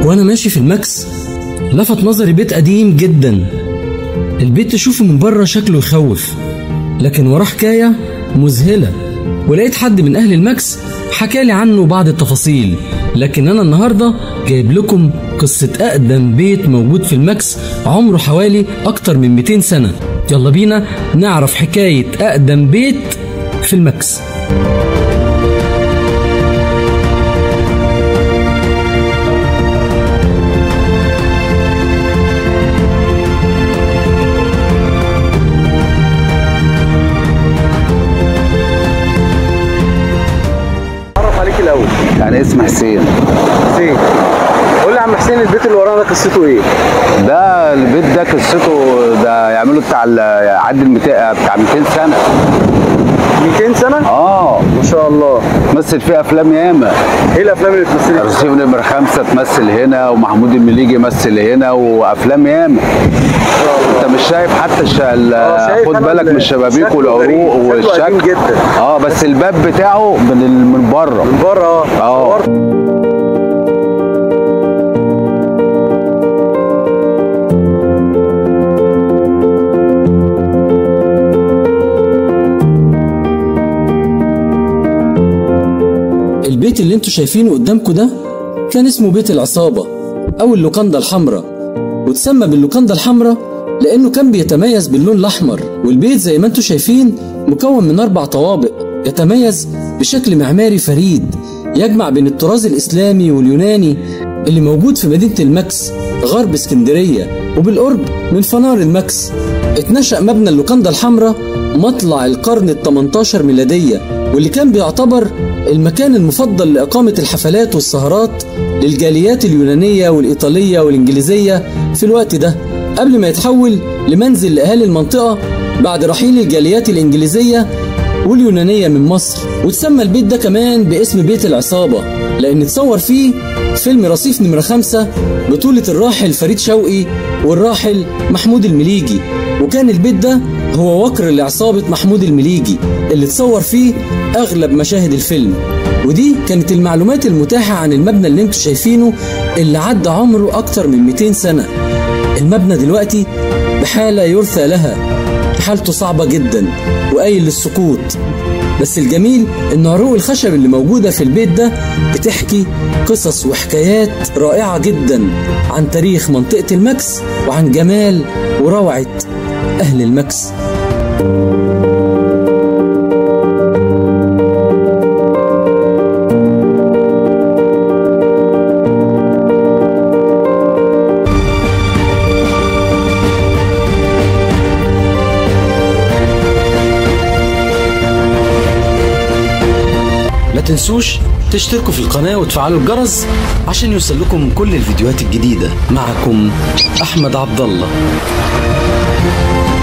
وانا ماشي في الماكس لفت نظري بيت قديم جدا البيت تشوفه من بره شكله يخوف لكن وراه حكايه مذهله ولقيت حد من اهل الماكس حكالي عنه بعض التفاصيل لكن انا النهارده جايب لكم قصه اقدم بيت موجود في الماكس عمره حوالي اكتر من 200 سنه يلا بينا نعرف حكايه اقدم بيت في الماكس اتعرف عليك الاول يعني اسمي حسين حسين قول لي يا عم حسين البيت اللي ورانا قصته ايه ده البيت ده قصته ده يعملوا بتاع ال- يعدي ال 200 بتاع 200 سنه 200 سنه اه ما شاء الله مثل فيه افلام ياما ايه الافلام اللي بتمثلك الرصيف نمر خمسة تمثل هنا ومحمود المليجي يمثل هنا وافلام ياما انت مش شايف حتى الش... ال- آه، شايف خد أنا بالك ال- من الشبابيك شكله والعروق غريب، شكله قديم والشكل جدا. اه بس الباب بتاعه من ال- من بره من بره اه اه. صورت. البيت اللي انتوا شايفينه قدامكم ده كان اسمه بيت العصابة أو اللوكاندا الحمراء وتسمى باللوكاندا الحمراء لأنه كان بيتميز باللون الأحمر والبيت زي ما انتوا شايفين مكون من أربع طوابق يتميز بشكل معماري فريد يجمع بين الطراز الإسلامي واليوناني اللي موجود في مدينة المكس غرب اسكندرية وبالقرب من فنار المكس اتنشأ مبنى اللوكاندا الحمراء مطلع القرن ال 18 ميلادية واللي كان بيعتبر المكان المفضل لإقامة الحفلات والسهرات للجاليات اليونانية والإيطالية والإنجليزية في الوقت ده قبل ما يتحول لمنزل لأهالي المنطقة بعد رحيل الجاليات الإنجليزية واليونانية من مصر وتسمى البيت ده كمان باسم بيت العصابة لأن اتصور فيه فيلم رصيف نمرة خمسة بطولة الراحل فريد شوقي والراحل محمود المليجي وكان البيت ده هو وكر لعصابة محمود المليجي اللي اتصور فيه أغلب مشاهد الفيلم ودي كانت المعلومات المتاحة عن المبنى اللي انتوا شايفينه اللي عدى عمره أكتر من 200 سنة المبنى دلوقتي بحالة يرثى لها حالته صعبة جدا وقايل للسقوط بس الجميل ان عروق الخشب اللي موجودة في البيت ده بتحكي قصص وحكايات رائعة جدا عن تاريخ منطقة المكس وعن جمال وروعة أهل المكس لا تنسوش تشتركوا في القناة وتفعلوا الجرس عشان يوصل لكم كل الفيديوهات الجديدة معكم أحمد عبد الله